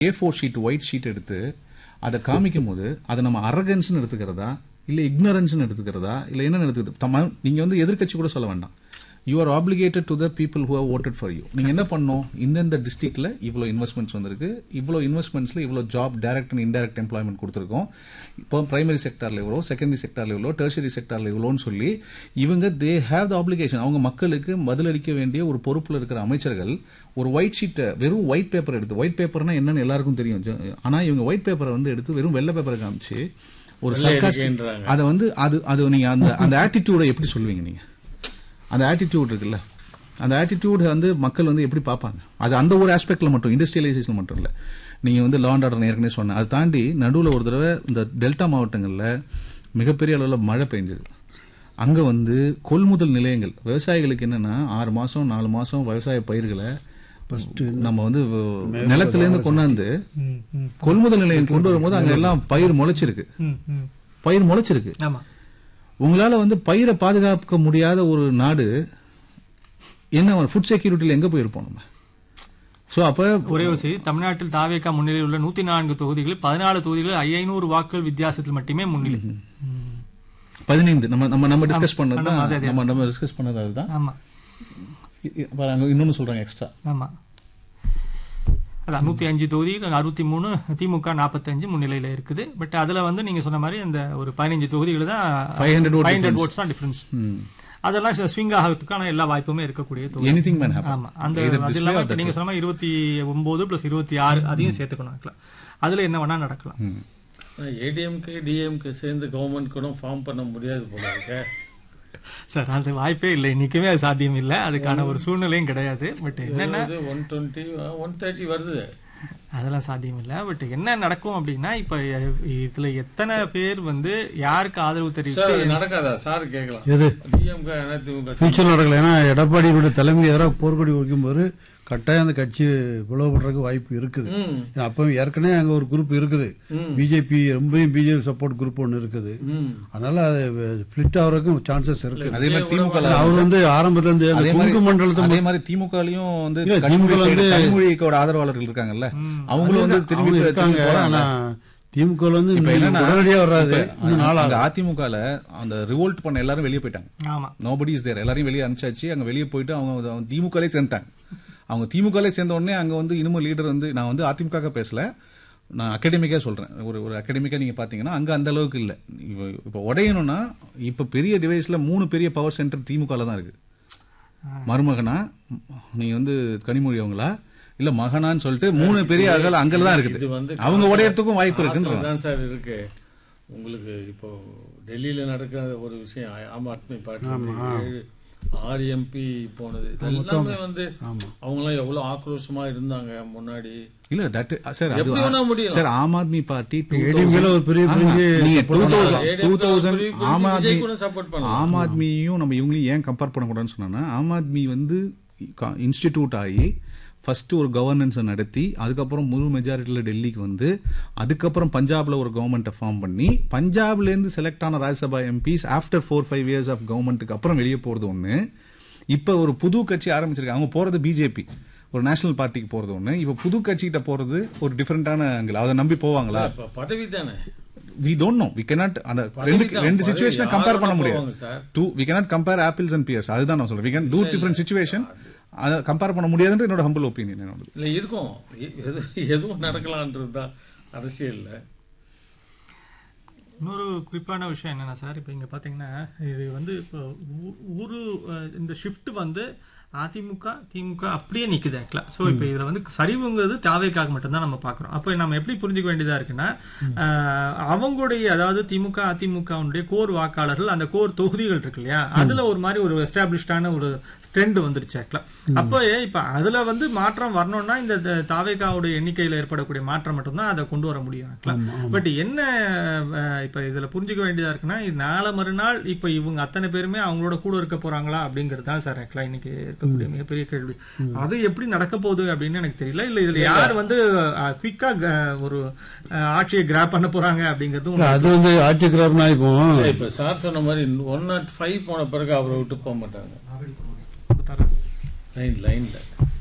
ஏ four sheet white sheet எடுத்து அதை காமிக்கும் போது அதை நம்ம அரகன்ஸ்னு எடுத்துக்கிறதா இல்ல இக்னரன்ஸ்னு எடுத்துக்கிறதா இல்ல என்னன்னு எடுத்துக்கிறது தம்ம- நீங்க வந்து எதிர்க்கட்சி கூட சொல்ல வேண்டாம் you are obligated to the people who voted for you நீங்க என்ன பண்ணணும் இந்தந்த டிஸ்ட்ரிக்ட்ல இவ்வளவு இன்வெஸ்ட்மெண்ட்ஸ் வந்திருக்கு இவ்வளவு இன்வெஸ்ட்மெண்ட்ஸ்ல இவ்வளவு job direct and indirect employment கொடுத்துருக்கோம் இப்போ பிரைமரி செக்டார்ல இவ்வளோ செகண்டரி செக்டார்ல இவ்வளோ டெர்ஷரி செக்டார்ல இவ்வளோன்னு சொல்லி இவங்க தே ஹேவ் த ஆப்ளிகேஷன் அவங்க மக்களுக்கு பதிலளிக்க வேண்டிய ஒரு பொறுப்புல இருக்கிற அமைச்சர்கள் ஒரு ஒயிட் ஷீட்டை வெறும் ஒயிட் பேப்பர் எடுத்து ஒயிட் பேப்பர்னா என்னன்னு எல்லாருக்கும் தெரியும் ஜ- ஆனா இவங்க ஒயிட் பேப்பரை வந்து எடுத்து வெறும் வெள்ளை பேப்பரை காமிச்சு ஒரு sarcastic- அறிக்கைன்றாங்க. அதை வந்து அது அது நீங்க அந்த அந்த ஆட்டிடியூடை எப்படி சொல்லுவீங்க நீங்க அந்த ஆட்டிடியூட் இருக்குல்ல அந்த ஆட்டிடியூட் வந்து மக்கள் வந்து எப்படி பார்ப்பாங்க அது அந்த ஒரு ஆஸ்பெக்ட்ல மட்டும் இண்டஸ்ட்ரியலைசேஷன் மட்டும் இல்ல நீங்க வந்து லா அண்ட் ஆர்டர் ஏற்கனவே சொன்னேன் அதை தாண்டி நடுவுல ஒரு தடவை இந்த டெல்டா மாவட்டங்கள்ல மிகப்பெரிய அளவுல மழை பெஞ்சது அங்க வந்து கொள்முதல் நிலையங்கள் விவசாயிகளுக்கு என்னன்னா ஆறு மாசம் நாலு மாசம் விவசாய பயிர்களை நம்ம வந்து நிலத்துல இருந்து கொண்டாந்து ம், ம், கொள்முதல் நிலையம் கொண்டு வரும்போது அங்க எல்லாம் பயிர் முளைச்சிருக்கு ம், ம். பயிர் முளைச்சிருக்கு ஆமா உங்களால வந்து பயிரை பாதுகாக்க முடியாத ஒரு நாடு என்ன ஃபுட் செக்யூரிட்டியில் எங்க போயிருப்போம் நம்ம சோ அப்ப ஒரே ஒரு செய்தி தமிழ்நாட்டில் தாவேகா முன்னிலையில் உள்ள நூத்தி நான்கு தொகுதிகளில் பதினாலு தொகுதிகளில் ஐநூறு வாக்குகள் வித்தியாசத்தில் மட்டுமே முன்னிலை ம். பதினைந்து நம்ம நம்ம நம்ம டிஸ்கஸ் பண்ணது ஆமா, தான் அதே, அதே. நம்ம நம்ம டிஸ்கஸ் பண்ணது அதுதான் ஆமா இ- இ- பாருங்க, இன்னொன்னு சொல்றாங்க எக்ஸ்ட்ரா ஆமா அதான் நூத்தி அஞ்சு தொகுதி அறுபத்தி மூணு திமுக நாற்பத்தஞ்சு முன்னிலையில இருக்குது பட் அதுல வந்து நீங்க சொன்ன மாதிரி அந்த ஒரு பதினஞ்சு தொகுதிகள் தான் 500 vote five hundred difference. Votes தான் டிஃபரன்ஸ் அதெல்லாம் ஸ்விங் ஆகிறதுக்கான எல்லா வாய்ப்புமே இருக்கக்கூடிய தொகுதி எனிதிங் மேன் ஆமா அந்த அது இல்லாம இப்ப நீங்க சொன்ன மாதிரி இருபத்தி ஒன்பது பிளஸ் இருபத்தி ஆறு அதையும் சேர்த்துக்கணும் actually. அதுல என்ன வேணா நடக்கலாம் ஏடிஎம்கே டிஎம்கே சேர்ந்து கவர்மெண்ட் கூட ஃபார்ம் பண்ண முடியாது போல இருக்க சார் அது வாய்ப்பே இல்லை இன்னைக்குமே அது சாத்தியம் இல்லை அதுக்கான ஒரு சூழ்நிலையும் கிடையாது பட் என்னன்னா ஒன் டுவெண்ட்டி ஒன் தேர்ட்டி வருது அதெல்லாம் சாத்தியம் இல்லை பட் என்ன நடக்கும் அப்படின்னா இப்ப அஹ், இதுல எத்தனை பேர் வந்து யாருக்கு ஆதரவு சார் தெரிவித்து அது நடக்காதா சார் கேட்கலாம் எது டிஎம்கே அதிமுக ஃபியூச்சர் நடக்கல ஏன்னா எடப்பாடியோட தலைமைக்கு எதிராக போர்க்கொடி வைக்கும்போது கட்டாயம் அந்த கட்சி பிளவுபடுறதுக்கு வாய்ப்பு இருக்குது ம் ஏன்னா அப்போ ஏற்கனவே அங்க ஒரு குரூப் இருக்குது பிஜேபி ரொம்பவும் பிஜேபி சப்போர்ட் குரூப் ஒன்று இருக்குது ம் அதனால அது ஸ்பிளிட் ஆகிறதுக்கும் சான்சஸ் இருக்குது அதே மாதிரி திமுக ல- அவர் வந்து ஆரம்பத்துல இருந்து அந்த அதே மாதிரி குறுக்கு மண்டலத்தை அதே மாதிரி திமுகலயும் வந்து இல்ல, கனிமொழி திமுக side- வந்து- கனிமொழிக்கோட ஆதரவாளர்கள் இருக்காங்கல்ல அவங்களும் வந்து திரும்பி அவங்க திரும்பி இருக்காங்க போறாங்க. ஆனா திமுக ல வந்து இப்ப இன்னும் என்னன்னா, உடனடியா வராது இப்ப இன்னும் நாள் அங்க ஆகும் அதிமுகல அந்த ரிவோல்ட் பண்ண எல்லாரும் வெளியே போயிட்டாங்க ஆமா நோபடி இஸ் தேர் எல்லாரையும் வெளியே அனுப்பிச்சாச்சு அங்க வெளியே போயிட்டு அவங்க அவங்க திமுகலே சேர்ந்துட்டாங்க அவங்க திமுகலே சேர்ந்த உடனே அங்க வந்து இனிமே லீடர் வந்து நான் வந்து அதிமுக பேசல நான் அகாடமிக்கா சொல்றேன் ஒரு ஒரு அகாடமிக்கா நீங்க பாத்தீங்கன்னா அங்க அந்த அளவுக்கு இல்ல இப்ப இப்ப உடையணும்னா இப்ப பெரிய டிவைஸ்ல மூணு பெரிய பவர் சென்டர் திமுகல தான் இருக்கு மருமகனா நீங்க வந்து கனிமொழி அவங்களா இல்ல மகனான்னு சொல்லிட்டு மூணு பெரிய ஆள்கள் அங்கதான் இது இருக்குது வந்து அவங்க உடையறதுக்கும் வாய்ப்பு இருக்குன்ற தான் சார் இருக்கு உங்களுக்கு இப்போ டெல்லியில நடக்கிற ஒரு விஷயம் ஆம் ஆத்மி பார்ட்டி ஏழு ஆறு எம்பி போனது இதெல்லாமே வந்து அவங்க எல்லாம் எவ்வளவு ஆக்ரோஷமா இருந்தாங்க முன்னாடி இல்ல தட் சார் அது எப்படி வேணா முடியும். சார் ஆம் ஆத்மி பார்ட்டி ADMK ல ஒரு பெரிய பிரிஞ்சு நீங்க support டூ பண்ணாங்க. தௌசண்ட் டூ தௌசண்ட் ADMK ஆம் விஜய் ஆத்மி கூட support பண்ணலாம். ஆம் ஆத்மியும் நம்ம இவங்களையும் ஏன் கம்பேர் பண்ணக்கூடாதுன்னு சொன்னா ஆம் ஆத்மி வந்து இன்ஸ்டிடியூட் ஆகி ஃபர்ஸ்ட் ஒரு கவர்னன்ஸ் நடத்தி அதுக்கப்புறம் முழு மெஜாரிட்டியில் டெல்லிக்கு வந்து அதுக்கப்புறம் பஞ்சாப்ல ஒரு கவர்மெண்ட்டை ஃபார்ம் பண்ணி பஞ்சாப்ல இருந்து செலக்ட் ஆன Rajya Sabha MPs after four five years of கவர்மெண்ட்டுக்கு அப்புறம் வெளியே போறது ஒண்ணு இப்ப ஒரு புது கட்சி ஆரம்பிச்சிருக்காங்க அவங்க போறது பிஜேபி ஒரு நேஷனல் பார்ட்டிக்கு போறது ஒண்ணு இப்ப புது கட்சிகிட்ட போறது ஒரு டிஃபரெண்டான ஆங்கிள் அதை நம்பி போவாங்களா இப்ப பதவி தானே we don't know we cannot அந்த பதவி ரெண்டு தான், ரெண்டு பதவி. சுச்சுவேஷனை யார் கம்பேர் பண்ண வேணா முடியாது போவாங்க sir. Two we cannot compare apples and pears அதுதான் நான் சொல்றேன் we can two different situation அதை கம்பேர் பண்ண முடியாதுன்ற என்னோட ஹம்பிள் ஒப்பீனியன் என்னோட இல்ல இருக்கும் எ- எது எதுவும் நடக்கலான்றது தான் அரசியல்ல இன்னொரு குறிப்பான விஷயம் என்னன்னா சார் இப்போ இங்க பாத்தீங்கன்னா இது வந்து இப்போ ஊ- ஊரு அஹ், இந்த ஷிஃப்ட் வந்து அதிமுக திமுக அப்படியே நிக்குது ஆக்சுவலா சோ இப்போ இதுல வந்து சரிவுங்கிறது தாவேக்காக மட்டும்தான் நம்ம பாக்குறோம் அப்போ நம்ம எப்படி புரிஞ்சுக்க வேண்டியதா இருக்குன்னா அஹ், அவங்களுடைய அதாவது திமுக அதிமுகவுடைய கோர் வாக்காளர்கள் அந்த கோர் தொகுதிகள் இருக்கு இல்லையா அதுல ஒரு மாதிரி ஒரு எஸ்டாப்ளிஷ்டான ஒரு ட்ரெண்ட் வந்துருச்சு ஆக்சுவலா அப்போ இப்ப அதுல வந்து மாற்றம் வரணும்னா இந்த த- தாவேக்காவுடைய எண்ணிக்கையில ஏற்படக்கூடிய மாற்றம் மட்டும்தான் அதை கொண்டு வர முடியும் ஆக்சுவலா பட் என்ன அஹ், இப்ப இதுல புரிஞ்சுக்க வேண்டியதா இருக்குன்னா இது நாளை மறுநாள் இப்ப இவங்க அத்தனை பேருமே அவங்களோட கூட இருக்க போறாங்களா அப்படிங்கிறது தான் சார் ஆக்சுவலா இன்னைக்கு இருக்கக்கூடிய மிகப்பெரிய கேள்வி அது எப்படி நடக்க போகுது அப்படின்னு எனக்கு தெரியல இல்ல இதுல யார் வந்து குவிக்கா ஒரு அஹ், ஆட்சியை கிராப் பண்ண போறாங்க அப்படிங்கிறதும் இல்ல, அது வந்து ஆட்சி கிராப்னா இப்போ இல்ல, இப்ப சார் சொன்ன மாதிரி ஒன் நாட் ஃபைவ் போன பிறகு அவரை விட்டு போக மாட்டாங்க லைன் லைன்ல